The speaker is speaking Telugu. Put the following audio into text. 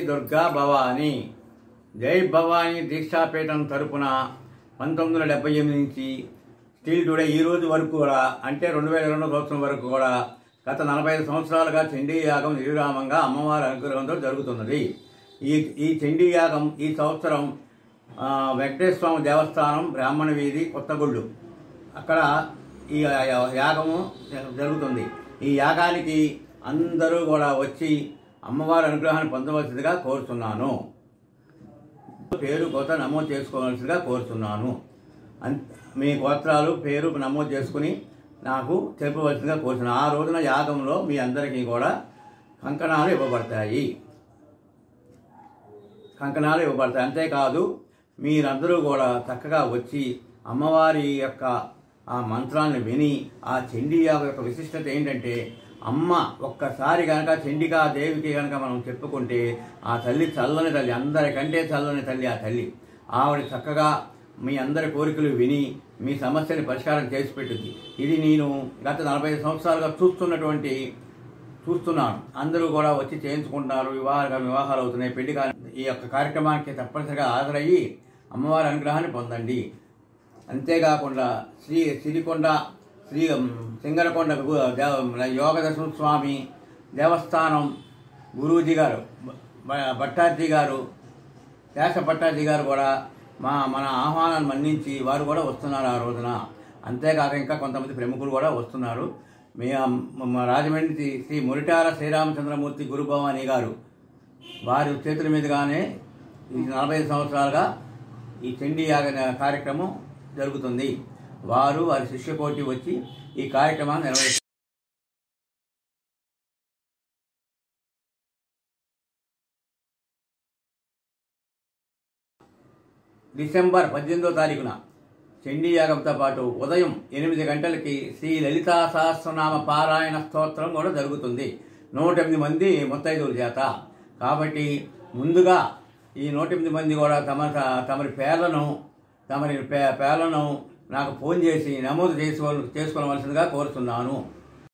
దుర్గా భవాని జై భవాని దీక్షాపీఠం తరపున పంతొమ్మిది వందల డెబ్బై ఎనిమిది నుంచి స్టిల్ టుడే ఈ రోజు వరకు కూడా అంటే రెండు వేల రెండో సంవత్సరం వరకు కూడా గత నలభై ఐదు సంవత్సరాలుగా చండీ యాగం నిర్విరామంగా అమ్మవారి అనుగ్రహంతో జరుగుతున్నది ఈ ఈ చండీ యాగం ఈ సంవత్సరం ఆ, వెంకటేశ్వర స్వామి దేవస్థానం బ్రాహ్మణ వీధి కొత్తగుళ్ళు అక్కడ ఈ యా- యాగము జరుగుతుంది ఈ యాగానికి అందరూ కూడా వచ్చి అమ్మవారి అనుగ్రహాన్ని పొందవలసిందిగా కోరుతున్నాను పేరు కొత్త నమోదు చేసుకోవాల్సిందిగా కోరుతున్నాను అన్- మీ గోత్రాలు పేరు నమోదు చేసుకుని నాకు చెప్పవలసిందిగా కోరుతున్నాను ఆ రోజున యాగంలో మీ అందరికీ కూడా కంకణాలు ఇవ్వబడతాయి కంకణాలు ఇవ్వబడతాయి అంతేకాదు మీరందరూ కూడా చక్కగా వచ్చి అమ్మవారి యొక్క ఆ మంత్రాన్ని విని ఆ చండీయ యొక్క విశిష్టత ఏంటంటే అమ్మ ఒక్కసారి కనుక చండికా దేవికి కనుక మనం చెప్పుకుంటే ఆ తల్లి చల్లని తల్లి అందరికంటే చల్లని తల్లి ఆ తల్లి ఆవిడ చక్కగా మీ అందరి కోరికలు విని మీ సమస్యని పరిష్కారం చేసి పెట్టుద్ది ఇది నేను గత నలభై ఐదు సంవత్సరాలుగా చూస్తున్నటువంటి చూస్తున్నాను అందరూ కూడా వచ్చి చేయించుకుంటున్నారు వివాహాలు వివాహాలు అవుతున్నాయి పెళ్లి కా- ఈ యొక్క కార్యక్రమానికి తప్పనిసరిగా హాజరయ్యి అమ్మవారి అనుగ్రహాన్ని పొందండి అంతేకాకుండా శ్రీ సిరికొండ శ్రీ ఉమ్, సింగరకొండ గు- దేవ- యోగదర్శన స్వామి దేవస్థానం గురూజీ గారు బ- భట్టాజీ గారు శేష భట్టాజీ గారు కూడా మా మన ఆహ్వానాన్ని మన్నించి వారు కూడా వస్తున్నారు ఆ రోజున అంతేకాక ఇంకా కొంతమంది ప్రముఖులు కూడా వస్తున్నారు మీ మా రాజమండ్రి శ్రీ మురిటార శ్రీరామచంద్రమూర్తి గురుభవాని గారు వారి చేతుల మీదుగానే ఈ నలభై ఐదు సంవత్సరాలుగా ఈ చండీ యాగ కార్యక్రమం జరుగుతుంది వారు వారి శిష్యకోటి వచ్చి ఈ కార్యక్రమాన్ని నిర్వహిస్తారు డిసెంబర్ పద్దెనిమిదో తారీఖున చండీ యాగంతో పాటు ఉదయం ఎనిమిది గంటలకి శ్రీ లలితా సహస్రనామ పారాయణ స్తోత్రం కూడా జరుగుతుంది నూట ఎనిమిది మంది ముత్తైదువుల చేత కాబట్టి ముందుగా ఈ నూట ఎనిమిది మంది కూడా తమ తమరి పేర్లను తమరి పే పేర్లను నాకు ఫోన్ చేసి నమోదు చేసుకో చేసుకోవలసిందిగా కోరుతున్నాను